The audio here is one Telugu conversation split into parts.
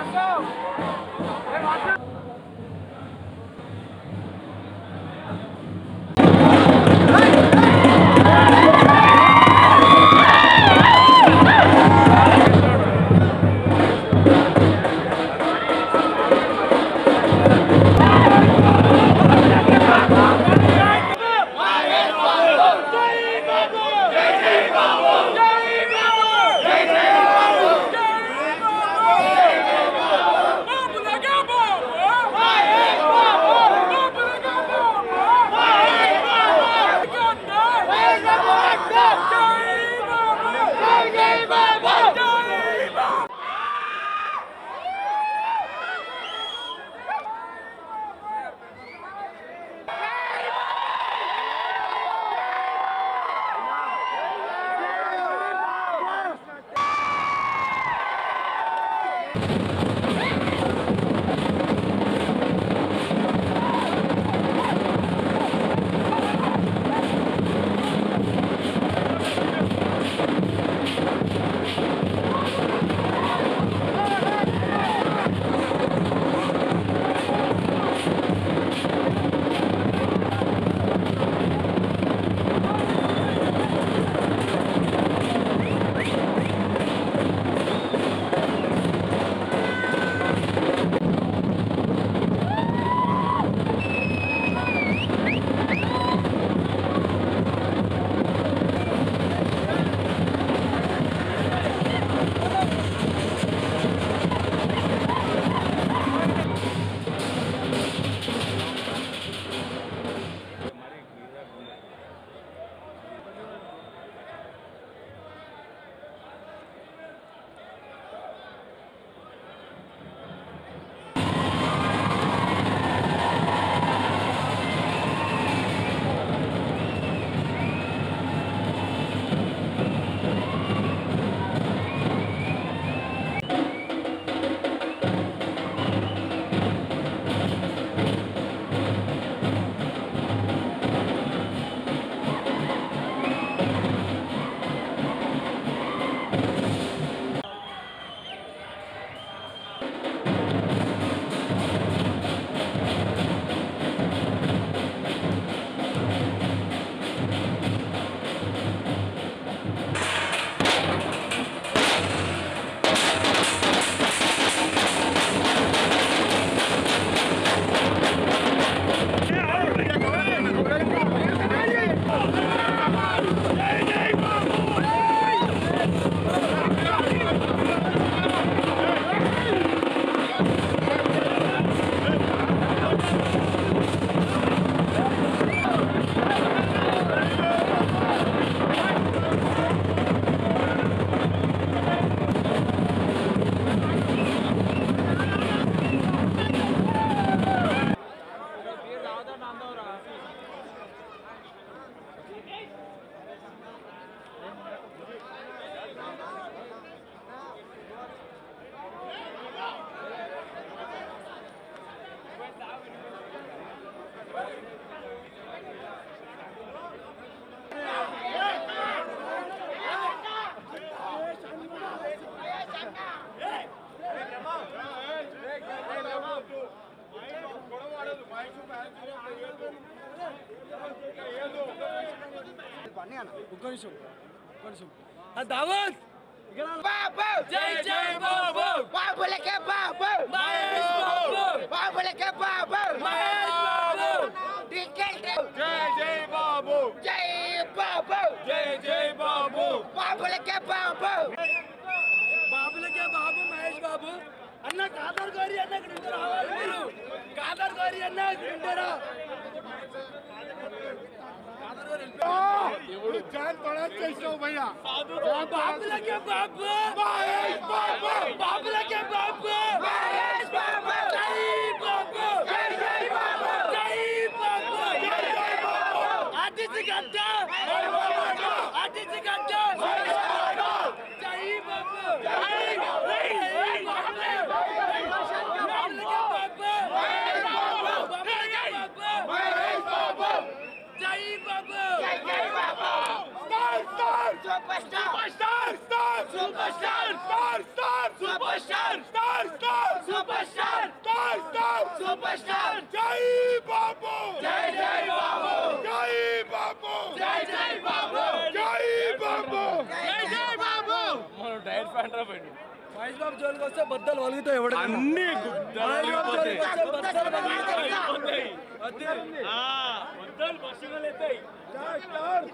ఒక్క నిమిషం ఒక్క నిమిషం దావత్ బాబు జై జై బాబు బాబులకే బాబు మహేష్ బాబు బాబులకే బాబు మహేష్ బాబు టికెట్ జై జై బాబు జై బాబు జై జై బాబు బాబులకే బాబు బాబులకే బాబు మహేష్ బాబు అన్న కాదర్ గారి అన్న ఇక్కడ ఉంటే రావాలి మీరు కాదర్ గారి అన్న ఇక్కడ ఉంటారా కాదర్ గారు వెళ్ళిపోయారు. జాన్ పడా చేసావు భయ్యా బాబులకే బాబు మహేష్ బాబు బాబులకే బాబు మహేష్ బాబు జై బాబు జై జై బాబు జై బాబు జై జై బాబు ఆర్టీసీ గంట ఆర్టీసీ గంట జై బాబు జై బాబు బాబులకే బాబు బాబులకే బాబు మహేష్ బాబు జై బాబు జై జై Babu super star super star star super star star star super star star star star super star star star super star జై బాబు జై జై బాబు జై బాబు జై జై బాబు జై బాబు జై జై బాబు మహేష్ బాబు జోలికి వస్తే బద్దలు వలుగుతాయి ఎవడ అన్ని మహేష్ బాబు జోలికి వస్తే బద్దలు వలుగుతాయి అదే. Star, star.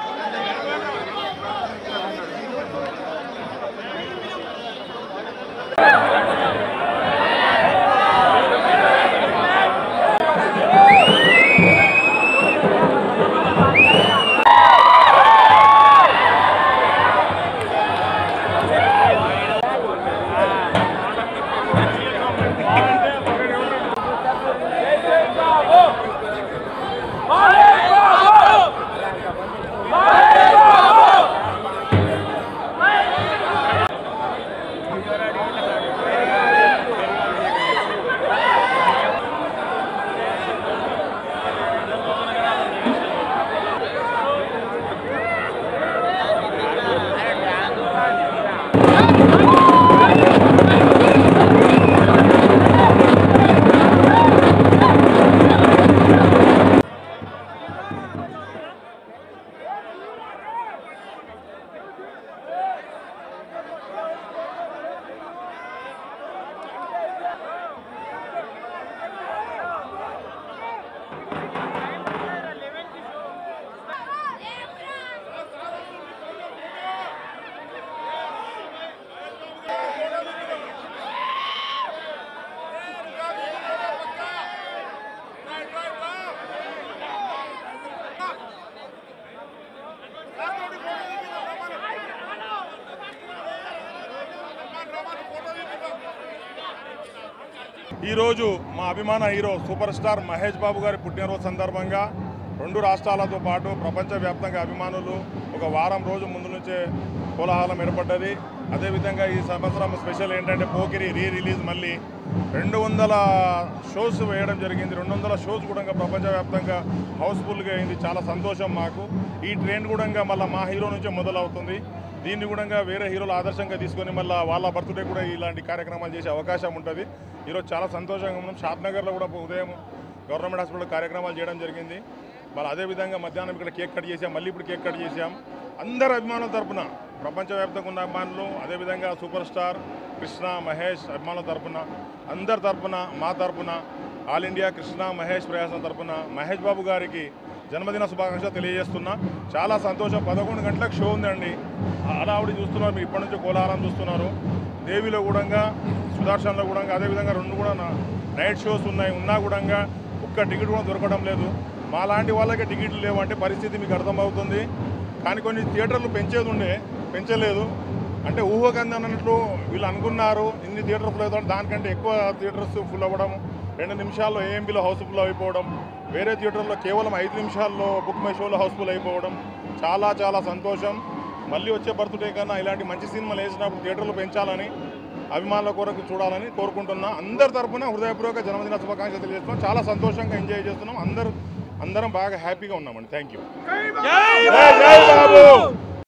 ఈరోజు మా అభిమాన hero super star Mahesh Babu గారి పుట్టినరోజు సందర్భంగా రెండు రాష్ట్రాలతో పాటు ప్రపంచవ్యాప్తంగా అభిమానులు ఒక వారం రోజు ముందు నుంచే కోలాహలం ఏర్పడ్డది అదేవిధంగా ఈ సంవత్సరం స్పెషల్ ఏంటంటే పోకిరి రీ రిలీజ్ మళ్ళీ రెండు వందల షోస్ వేయడం జరిగింది రెండు వందల షోస్ కూడా ప్రపంచవ్యాప్తంగా హౌస్ఫుల్గా అయింది చాలా సంతోషం మాకు ఈ ట్రెండ్ కూడా మళ్ళీ మా హీరో నుంచే మొదలవుతుంది దీన్ని కూడా వేరే హీరోలు ఆదర్శంగా తీసుకొని మళ్ళీ వాళ్ళ బర్త్డే కూడా ఇలాంటి కార్యక్రమాలు చేసే అవకాశం ఉంటుంది ఈరోజు చాలా సంతోషంగా ఉన్నాం షాద్నగర్లో కూడా ఉదయం గవర్నమెంట్ హాస్పిటల్ కార్యక్రమాలు చేయడం జరిగింది మళ్ళీ అదేవిధంగా మధ్యాహ్నం ఇక్కడ కేక్ కట్ చేసాం మళ్ళీ ఇప్పుడు కేక్ కట్ చేసాం అందరు అభిమానుల తరపున ప్రపంచవ్యాప్తంగా ఉన్న అభిమానులు అదేవిధంగా సూపర్ స్టార్ కృష్ణ మహేష్ అభిమానుల తరపున అందరి తరపున మా తరపున ఆల్ ఇండియా కృష్ణ మహేష్ ప్రయాసం తరపున మహేష్ బాబు గారికి జన్మదిన శుభాకాంక్షలు తెలియజేస్తున్నా చాలా సంతోషం పదకొండు గంటలకు షో ఉందండి హడావుడి చూస్తున్నారు మీరు ఇప్పటి నుంచి కోలాహలం చూస్తున్నారు దేవిలో కూడా సుదర్శన్లో కూడా అదేవిధంగా రెండు కూడా నా- నైట్ షోస్ ఉన్నాయి ఉన్నా కూడా ఒక్క టికెట్ కూడా దొరకడం లేదు మా లాంటి వాళ్ళకి టికెట్లు లేవు అంటే పరిస్థితి మీకు అర్థమవుతుంది కానీ కొన్ని థియేటర్లు పెంచేది ఉండే పెంచలేదు అంటే ఊహకంది అన్నట్లు వీళ్ళు అనుకున్నారు ఇన్ని థియేటర్స్ లేదు అంటే దానికంటే ఎక్కువ థియేటర్స్ ఫుల్ అవ్వడం రెండు నిమిషాల్లో ఏఎంబీలో హౌస్ఫుల్ అయిపోవడం వేరే థియేటర్లో కేవలం ఐదు నిమిషాల్లో బుక్ మై షోలో హౌస్ఫుల్ అయిపోవడం చాలా చాలా సంతోషం మళ్ళీ వచ్చే బర్త్డే కన్నా ఇలాంటి మంచి సినిమాలు వేసినప్పుడు థియేటర్లు పెంచాలని అభిమానుల కొరకు చూడాలని కోరుకుంటున్నా అందరి తరపున హృదయపూర్వక జన్మదిన శుభాకాంక్షలు తెలియజేస్తున్నాం చాలా సంతోషంగా ఎంజాయ్ చేస్తున్నాం అందరూ అందరం బాగా హ్యాపీగా ఉన్నామండి థ్యాంక్ యూ జై జై బాబు